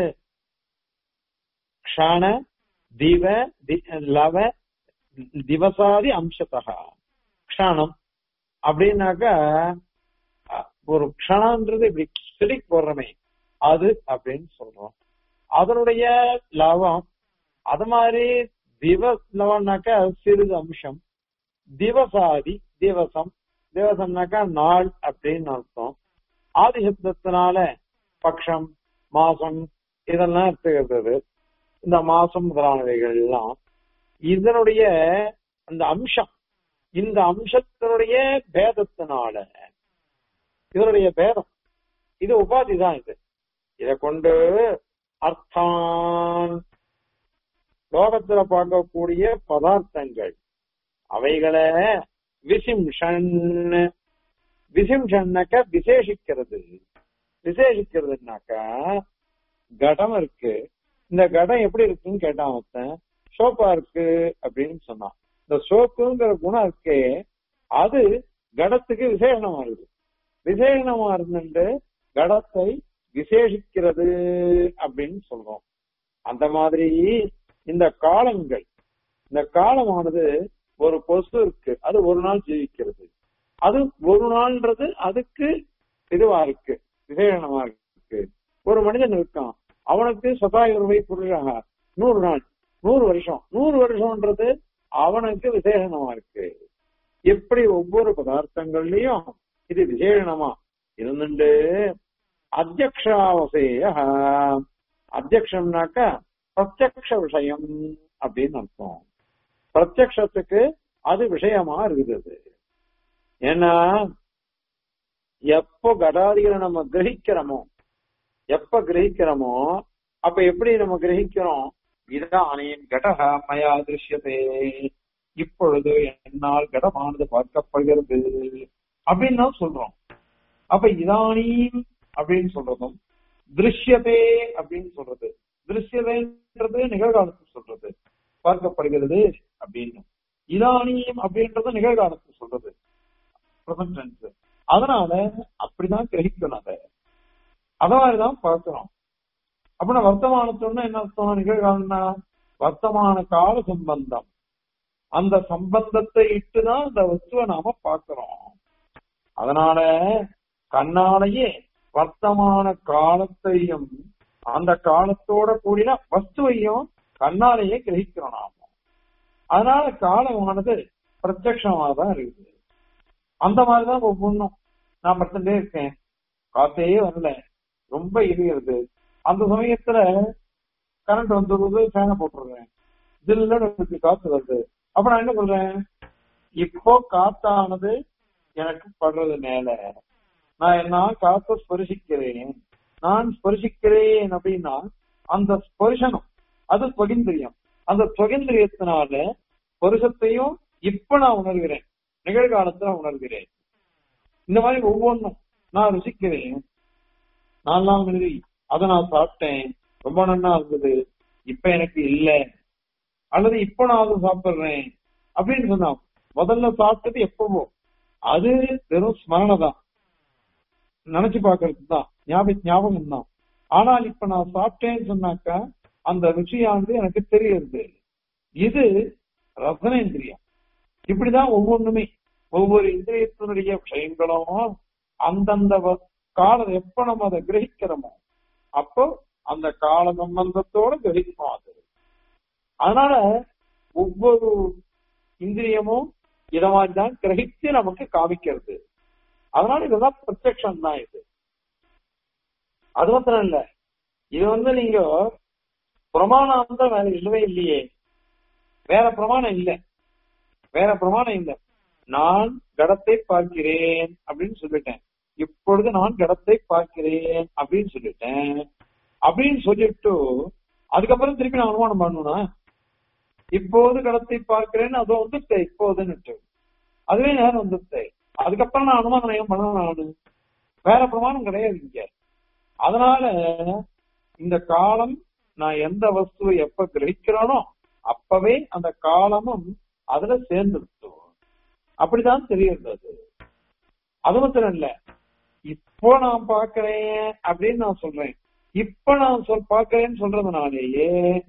க்ஷண திவ லவ திவசாதி அம்சத்தகா க்ஷணம் அப்படின்னாக்கா ஒரு க்ஷணம்ன்றது இப்படி சிலிக் போடுறமே அது அப்படின்னு சொல்றோம் அதனுடைய லவம் அது மாதிரி திவ லவம்னாக்கா சிறிது அம்சம் திவசாதி திவசம் திவசம்னாக்கா நாள் அப்படின்னு அர்த்தம் ஆதிசப்தத்தினால பக்ஷம் மாசம் இதெல்லாம் எடுத்துக்கிறது இந்த மாசம் முதலானவைகள் எல்லாம் இதனுடைய அந்த அம்சம் இந்த அம்சத்தினுடைய பேதத்தினால இதனுடைய பேதம் இது உபாதி தான் இது இதை கொண்டு அர்த்தான் லோகத்துல பார்க்கக்கூடிய பதார்த்தங்கள் அவைகளை விசிம்ஷன் விசிம்ஷன்னாக்க விசேஷிக்கிறது விசேஷிக்கிறதுனாக்கா கடம் இருக்கு இந்த கடம் எப்படி இருக்குன்னு கேட்டான் ஒருத்தன் சோப்பா இருக்கு அப்படின்னு சொன்னான் இந்த சோப்புங்கிற குணம் இருக்கே அது கடத்துக்கு விசேஷமா இருக்கு விசேஷமா இருந்துட்டு கடத்தை விசேஷிக்கிறது அப்படின்னு சொல்றோம் அந்த மாதிரி இந்த காலங்கள் இந்த காலமானது ஒரு கொசு இருக்கு அது ஒரு நாள் ஜீவிக்கிறது அது ஒரு நாள்ன்றது அதுக்கு இதுவா இருக்கு விசேஷமா இருக்கு ஒரு மனிதன் இருக்கான் அவனுக்கு சதாயுர்வை புரியாக நூறு நாள் நூறு வருஷம் நூறு வருஷம்ன்றது அவனுக்கு விசேஷமா இருக்கு எப்படி ஒவ்வொரு பதார்த்தங்கள்லயும் இது விசேஷமா இருந்துட்டு அத்தியக்ஷாவசேய அத்தியக்ஷம்னாக்கா பிரத்யக்ஷ விஷயம் அப்படின்னு அர்த்தம் பிரத்யக்ஷத்துக்கு அது விஷயமா இருக்குது ஏன்னா எப்போ கடாதிகளை நம்ம கிரகிக்கிறோமோ எப்ப கிரகிக்கிறோமோ அப்ப எப்படி நம்ம கிரகிக்கிறோம் இதானின் கடக மயா திருஷ்யதே இப்பொழுது என்னால் கடமானது பார்க்கப்படுகிறது அப்படின்னு தான் சொல்றோம் அப்ப இதானீம் அப்படின்னு சொல்றதும் திருஷ்யதே அப்படின்னு சொல்றது திருஷ்யதேன்றது நிகழ்காலத்துக்கு சொல்றது பார்க்கப்படுகிறது அப்படின்னு இதானியம் அப்படின்றது நிகழ்காலத்துக்கு சொல்றது பிரசன்ட் டென்ஸ் அதனால அப்படிதான் கிரகிக்கணும் அதை அத மாதிரிதான் பார்க்கிறோம் அப்படின்னா வர்த்தமானத்தோட என்ன அர்த்தம் நிகழ்காலம்னா வர்த்தமான கால சம்பந்தம் அந்த சம்பந்தத்தை இட்டுதான் அந்த வஸ்துவை நாம பார்க்கிறோம் அதனால கண்ணாலேயே வர்த்தமான காலத்தையும் அந்த காலத்தோட கூடின வஸ்துவையும் கண்ணாலேயே கிரகிக்கிறோம் நாம அதனால காலமானது பிரத்யமா தான் இருக்குது அந்த மாதிரிதான் ஒவ்வொன்றும் நான் மட்டும்தே இருக்கேன் காத்தே வரல ரொம்ப இருக்கிறது அந்த சமயத்துல கரண்ட் வந்துடுறது ஃபேனை போட்டுருவேன் ஜில்லுன்னு இருக்கு காத்து வருது அப்ப நான் என்ன சொல்றேன் இப்போ காத்தானது எனக்கு படுறது மேல நான் என்ன காத்த ஸ்பரிசிக்கிறேன் நான் ஸ்பரிசிக்கிறேன் அப்படின்னா அந்த ஸ்பரிசனம் அது தொகிந்திரியம் அந்த தொகிந்திரியத்தினால ஸ்பரிசத்தையும் இப்ப நான் உணர்கிறேன் நிகழ்காலத்துல உணர்கிறேன் இந்த மாதிரி ஒவ்வொன்றும் நான் ருசிக்கிறேன் நாலாம் எழுதி அதை நான் சாப்பிட்டேன் ரொம்ப நன்னா இருந்தது இப்ப எனக்கு இல்ல அல்லது இப்ப நான் அதை சாப்பிடுறேன் அப்படின்னு சொன்னா முதல்ல சாப்பிட்டது எப்பவோ அது வெறும் ஸ்மரணை தான் நினைச்சு பாக்குறது தான் ஞாபக ஞாபகம் தான் ஆனால் இப்ப நான் சாப்பிட்டேன்னு சொன்னாக்கா அந்த ருச்சியானது எனக்கு தெரியுது இது ரசனேந்திரியம் இப்படிதான் ஒவ்வொன்றுமே ஒவ்வொரு இந்திரியத்தினுடைய விஷயங்களும் அந்தந்த காலம் எப்ப நம்ம அதை கிரகிக்கிறோமோ அப்போ அந்த கால சம்பந்தத்தோட கிரகிக்கும் அது அதனால ஒவ்வொரு இந்திரியமும் இத மாதிரிதான் கிரகித்து நமக்கு காமிக்கிறது அதனால இதெல்லாம் பிரத்யக்ஷம் தான் இது அது மாத்திரம் இல்ல இது வந்து நீங்க பிரமாணம் தான் வேற இல்லவே இல்லையே வேற பிரமாணம் இல்ல வேற பிரமாணம் இல்ல நான் கடத்தை பார்க்கிறேன் அப்படின்னு சொல்லிட்டேன் இப்பொழுது நான் கடத்தை பார்க்கிறேன் அப்படின்னு சொல்லிட்டேன் அப்படின்னு சொல்லிட்டு அதுக்கப்புறம் திருப்பி நான் அனுமானம் பண்ணணும் இப்போது கடத்தை பார்க்கிறேன்னு அது வந்துட்டு இப்போதுன்னு அதுவே நேரம் வந்துட்டு அதுக்கப்புறம் நான் அனுமானம் ஏன் பண்ண நானு வேற பிரமாணம் கிடையாது இங்க அதனால இந்த காலம் நான் எந்த வஸ்துவை எப்ப கிரகிக்கிறேனோ அப்பவே அந்த காலமும் அதுல சேர்ந்துருச்சு அப்படிதான் தெரியுது அது அது மாத்திரம் இல்ல இப்போ நான் பாக்குறேன் அப்படின்னு நான் சொல்றேன் இப்ப நான் சொல் பாக்குறேன்னு சொல்றதுனாலேயே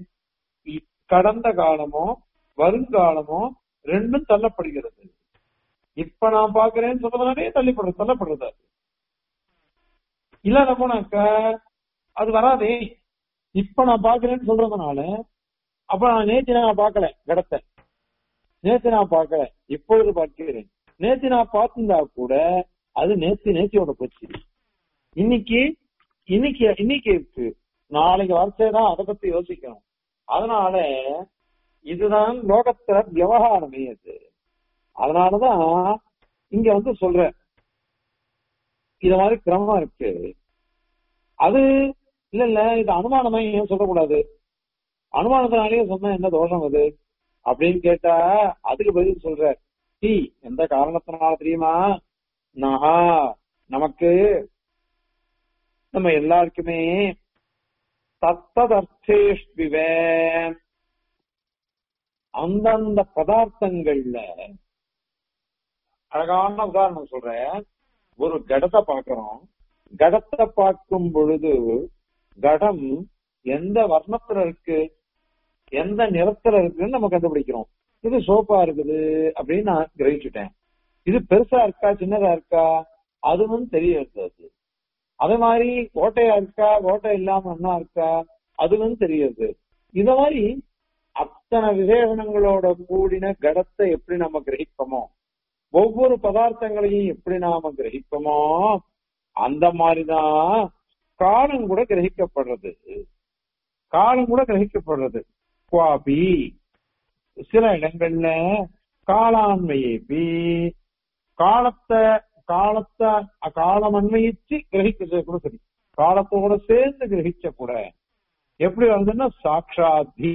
கடந்த காலமோ வருங்காலமோ ரெண்டும் தள்ளப்படுகிறது இப்ப நான் பாக்குறேன்னு சொல்றதுனாலே தள்ளிப்படுறது தள்ளப்படுறது அது இல்லாத போனாக்க அது வராதே இப்ப நான் பாக்குறேன்னு சொல்றதுனால அப்ப நான் நேற்று நான் பார்க்கல கடத்தை நேத்து நான் பார்க்கல இப்பொழுது பார்க்கிறேன் நேத்து நான் பார்த்திருந்தா கூட அது நேத்து நேத்தியோட போச்சு இன்னைக்கு இன்னைக்கு இன்னைக்கு இருக்கு நாளைக்கு வரிசைதான் அதை பத்தி யோசிக்கணும் அதனால இதுதான் லோகத்துல விவகாரமே அது அதனாலதான் இங்க வந்து சொல்ற இது மாதிரி கிரமம் இருக்கு அது இல்ல இல்ல இது அனுமானமா ஏன் சொல்லக்கூடாது அனுமானத்தினாலேயே சொன்னா என்ன தோஷம் அது அப்படின்னு கேட்டா அதுக்கு பதில் சொல்ற டி எந்த காரணத்தினால தெரியுமா நகா நமக்கு நம்ம எல்லாருக்குமே தத்ததர்த்தேஷ்விவே அந்தந்த பதார்த்தங்கள்ல அழகான உதாரணம் சொல்றேன் ஒரு கடத்தை பார்க்கிறோம் கடத்தை பார்க்கும் பொழுது கடம் எந்த வர்ணத்துல இருக்கு எந்த நிறத்துல இருக்குன்னு நம்ம கண்டுபிடிக்கிறோம் இது சோப்பா இருக்குது அப்படின்னு நான் கிரகிச்சுட்டேன் இது பெருசா இருக்கா சின்னதா இருக்கா அதுவும் தெரியாது அது அதே மாதிரி ஓட்டையா இருக்கா ஓட்டை இல்லாம அண்ணா இருக்கா அதுவும் தெரியுது இத மாதிரி அத்தனை விசேஷணங்களோட கூடின கடத்தை எப்படி நம்ம கிரகிப்போமோ ஒவ்வொரு பதார்த்தங்களையும் எப்படி நாம கிரகிப்போமோ அந்த மாதிரிதான் காலம் கூட கிரகிக்கப்படுறது காலம் கூட கிரகிக்கப்படுறது குவாபி சில இடங்கள்ல காலாண்மையேபி காலத்தை காலத்தை காலம் அன்வயிச்சு கிரகிக்க கூட சரி காலத்தோட சேர்ந்து கிரகிச்ச கூட எப்படி வருதுன்னா சாட்சாத்தி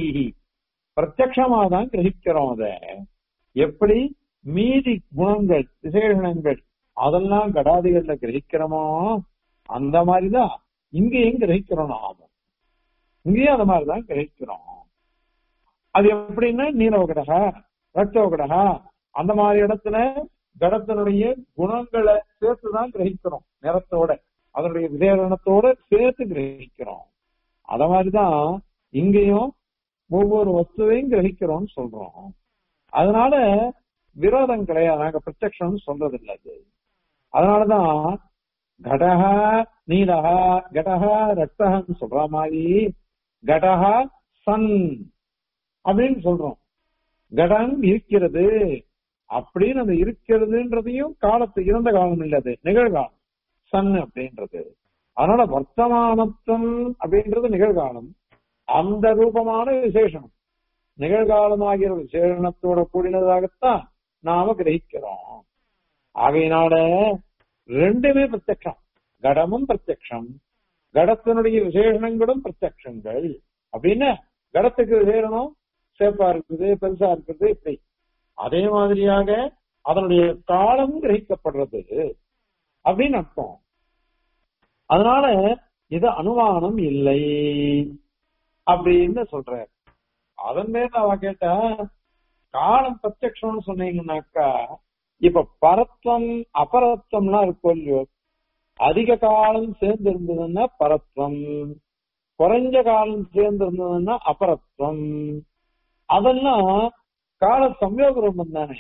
பிரத்யமா தான் கிரகிக்கிறோம் அத எப்படி மீதி குணங்கள் விசேஷணங்கள் அதெல்லாம் கடாதிகள்ல கிரகிக்கிறோமோ அந்த மாதிரிதான் இங்கேயும் கிரகிக்கிறோம் நாம இங்கேயும் அந்த மாதிரிதான் கிரகிக்கிறோம் அது எப்படின்னா நீலவகடகா ரத்தவகடகா அந்த மாதிரி இடத்துல கடத்தினுடைய குணங்களை சேர்த்துதான் கிரகிக்கிறோம் நிறத்தோட அதனுடைய விசேஷணத்தோட சேர்த்து கிரகிக்கிறோம் அத மாதிரிதான் இங்கேயும் ஒவ்வொரு வஸ்துவையும் கிரகிக்கிறோம்னு சொல்றோம் அதனால விரோதம் கிடையாது நாங்க பிரத்யக்ஷம் சொல்றது இல்ல அது அதனாலதான் கடகா நீலகா கடகா ரத்தகன்னு சொல்ற மாதிரி கடகா சன் அப்படின்னு சொல்றோம் கடம் இருக்கிறது அப்படின்னு அந்த இருக்கிறதுன்றதையும் காலத்து இறந்த காலம் இல்ல அது நிகழ்காலம் சன் அப்படின்றது அதனால வர்த்தமானத்துவம் அப்படின்றது நிகழ்காலம் அந்த ரூபமான விசேஷனம் நிகழ்காலமாகிற விசேஷணத்தோட கூடினதாகத்தான் நாம கிரகிக்கிறோம் ஆகையினால ரெண்டுமே பிரத்யக்ஷம் கடமும் பிரத்யக்ஷம் கடத்தினுடைய விசேஷணங்களும் பிரத்யக்ஷங்கள் அப்படின்னு கடத்துக்கு விசேஷனம் சேப்பா இருக்குது பெருசா இருக்குது இப்படி அதே மாதிரியாக அதனுடைய காலம் கிரகிக்கப்படுறது அப்படின்னு அர்த்தம் அதனால இது அனுமானம் இல்லை அப்படின்னு சொல்ற அதன் மேல அவ கேட்டா காலம் பிரத்யக்ஷம்னு சொன்னீங்கன்னாக்கா இப்ப பரத்வம் அபரத்வம்லாம் இருக்கும் இல்லையோ அதிக காலம் சேர்ந்து இருந்ததுன்னா பரத்வம் குறைஞ்ச காலம் சேர்ந்து இருந்ததுன்னா அபரத்வம் அதெல்லாம் கால சம்யோக ரூபம் தானே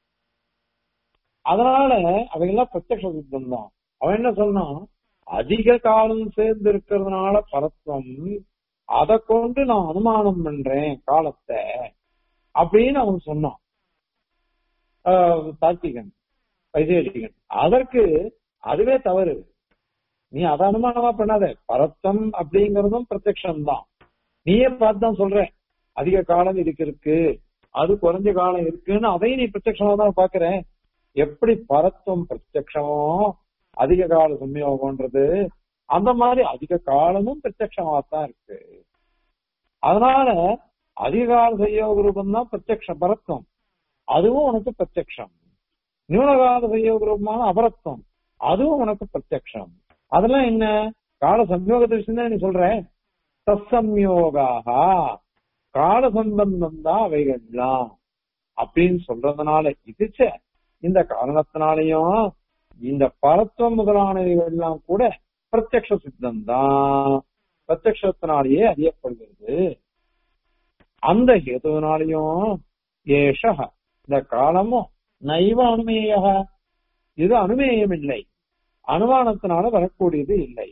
அதனால அவைகள்லாம் பிரத்யக்ஷ சித்தம் தான் அவன் என்ன சொன்னான் அதிக காலம் சேர்ந்து இருக்கிறதுனால பரத்வம் அதை கொண்டு நான் அனுமானம் பண்றேன் காலத்தை அப்படின்னு அவன் சொன்னான் தார்த்திகன் வைசேஷிகன் அதற்கு அதுவே தவறு நீ அதை அனுமானமா பண்ணாத பரத்தம் அப்படிங்கறதும் பிரத்யக்ஷம் தான் நீயே பார்த்து தான் சொல்ற அதிக காலம் இதுக்கு இருக்கு அது குறைஞ்ச காலம் இருக்குன்னு அதையும் நீ பிரத்யக்ஷமா தான் பாக்குற எப்படி பரத்துவம் பிரத்யக்ஷமோ அதிக கால சம்யோகம்ன்றது அந்த மாதிரி அதிக காலமும் பிரத்யக்ஷமா தான் இருக்கு அதனால அதிக கால சயோக ரூபம் தான் பிரத்யக்ஷ பரத்துவம் அதுவும் உனக்கு பிரத்யக்ஷம் நியூனகால சயோக ரூபமான அபரத்துவம் அதுவும் உனக்கு பிரத்யக்ஷம் அதெல்லாம் என்ன கால சம்யோக திருஷ்டி நீ சொல்ற தசம்யோகாக கால சம்பந்தம் தான் அவைகள்லாம் அப்படின்னு சொல்றதுனால இதுச்ச இந்த காரணத்தினாலையும் இந்த பரத்துவம் முதலானவைகள் எல்லாம் கூட பிரத்யக்ஷ சித்தம் தான் பிரத்யக்ஷத்தினாலேயே அறியப்படுகிறது அந்த ஹேதுவினாலையும் ஏஷ இந்த காலமும் நைவ அனுமேய இது அனுமேயம் இல்லை அனுமானத்தினால வரக்கூடியது இல்லை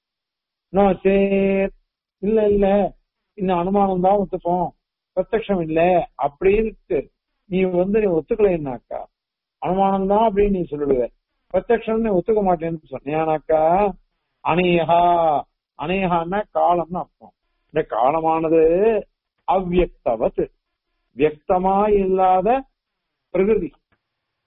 சேர் இல்ல இல்ல இந்த அனுமானம் தான் ஒத்துப்போம் பிரத்யக்ஷம் இல்ல அப்படின்னு நீ வந்து நீ ஒத்துக்கலைன்னாக்கா அனுமானம் தான் அப்படின்னு நீ சொல்லுவ பிரத்யக்ஷம் நீ ஒத்துக்க மாட்டேன்னு சொன்னியானாக்கா அநேகா அநேகான்னா காலம்னு அர்த்தம் இந்த காலமானது அவ்வியக்தவத் வியக்தமா இல்லாத பிரகிருதி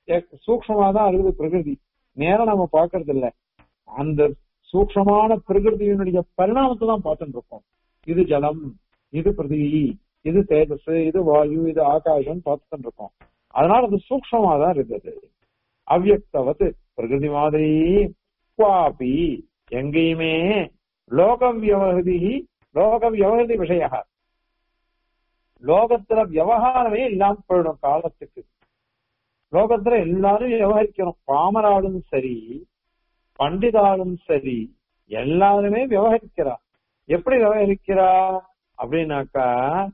சூக்ஷமா தான் இருக்குது பிரகிருதி நேரம் நம்ம பாக்குறது இல்ல அந்த சூக்ஷமான பிரகிருதியினுடைய பரிணாமத்தை தான் பார்த்துட்டு இருக்கோம் இது ஜலம் இது பிருத்திவி இது தேஜஸ் இது வாயு இது ஆகாசம் பார்த்துட்டு இருக்கோம் அதனால அது சூக்ஷமா தான் இருக்குது அவ்யக்தவத் பிரகிருதி மாதிரி குவாபி எங்கேயுமே லோக வியவகதி லோக வியவகதி விஷய லோகத்துல விவகாரமே இல்லாம போயிடும் காலத்துக்கு லோகத்துல எல்லாரும் விவகரிக்கணும் பாமராலும் சரி பண்டிதாலும் சரி எல்லாருமே விவகரிக்கிறா எப்படி விவகரிக்கிறா அப்படின்னாக்கா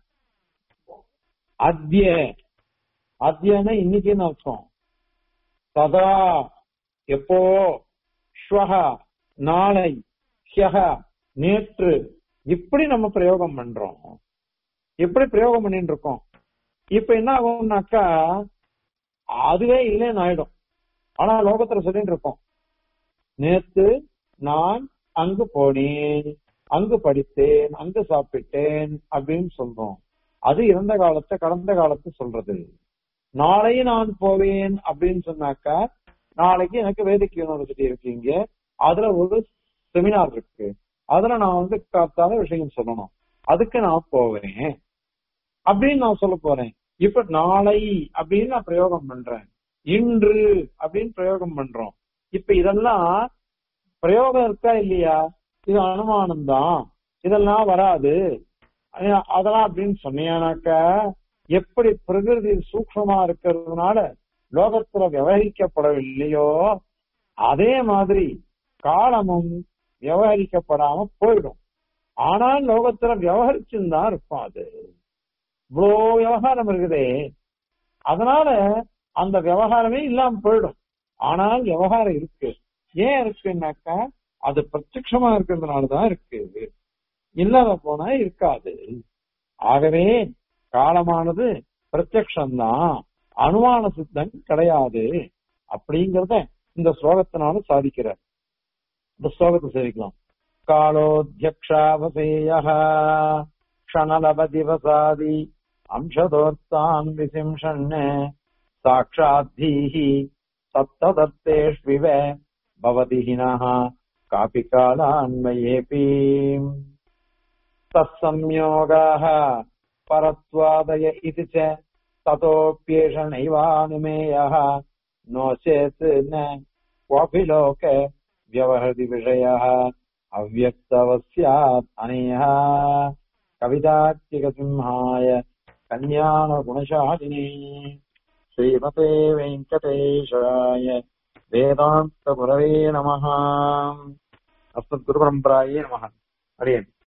அத்திய அத்தியன இன்னைக்குன்னு அர்த்தம் சதா எப்போ ஸ்வக நாளை ஹியக நேற்று இப்படி நம்ம பிரயோகம் பண்றோம் எப்படி பிரயோகம் பண்ணிட்டு இருக்கோம் இப்ப என்ன ஆகும்னாக்கா அதுவே இல்லைன்னு ஆயிடும் ஆனா லோகத்துல சொல்லிட்டு இருக்கோம் நேத்து நான் அங்கு போனேன் அங்கு படித்தேன் அங்கு சாப்பிட்டேன் அப்படின்னு சொல்றோம் அது இறந்த காலத்தை கடந்த காலத்தை சொல்றது நாளை நான் போவேன் அப்படின்னு சொன்னாக்கா நாளைக்கு எனக்கு வேதிக் யூனிவர்சிட்டி இருக்கீங்க அதுல ஒரு செமினார் இருக்கு அதுல நான் வந்து காத்தால விஷயம் சொல்லணும் அதுக்கு நான் போவேன் அப்படின்னு நான் சொல்ல போறேன் இப்ப நாளை அப்படின்னு நான் பிரயோகம் பண்றேன் இன்று அப்படின்னு பிரயோகம் பண்றோம் இப்ப இதெல்லாம் பிரயோகம் இருக்கா இல்லையா இது அனுமானம் தான் இதெல்லாம் வராது அஹ் அதெல்லாம் அப்படின்னு சொன்னீங்கன்னாக்கா எப்படி பிரகிருதி சூக்ஷமா இருக்கிறதுனால லோகத்துல விவகரிக்கப்படவில்லையோ அதே மாதிரி காலமும் விவகரிக்கப்படாம போயிடும் ஆனால் லோகத்துல விவகரிச்சுன்னு தான் இருக்கும் அது இவ்வளோ விவகாரம் இருக்குதே அதனால அந்த விவகாரமே இல்லாம போயிடும் ஆனால் விவகாரம் இருக்கு ஏன் இருக்குன்னாக்கா அது பிரத்யட்சமா இருக்கிறதுனாலதான் இருக்கு இல்லாத போனா இருக்காது ஆகவே காலமானது பிரத்யக்ஷம்தான் அனுமான சித்தம் கிடையாது அப்படிங்கறத இந்த ஸ்லோகத்தினால சாதிக்கிறார் இந்த ஸ்லோகத்தை சேவிக்கலாம் காலோத்யக்ஷாவசேய க்ஷணலப திவசாதி அம்சதோர்த்தான் விசிம்ஷன் சாட்சாத்தீஹி சப்ததத்தேஷ்விவ பவதி ஹினः காபி காலான்மயேபி तत्संयोगाः परत्वादय इति च ततोऽप्येष नैवानुमेयः नो चेत् न क्वापि लोक व्यवहृति विषयः अव्यक्तवस्यात् अनेः कवितात्तिकसिंहाय कल्याणगुणशालिनी श्रीमते वेङ्कटेशाय वेदान्तगुरवे नमः अस्मद्गुरुपरम्परायै नमः हरि ओम्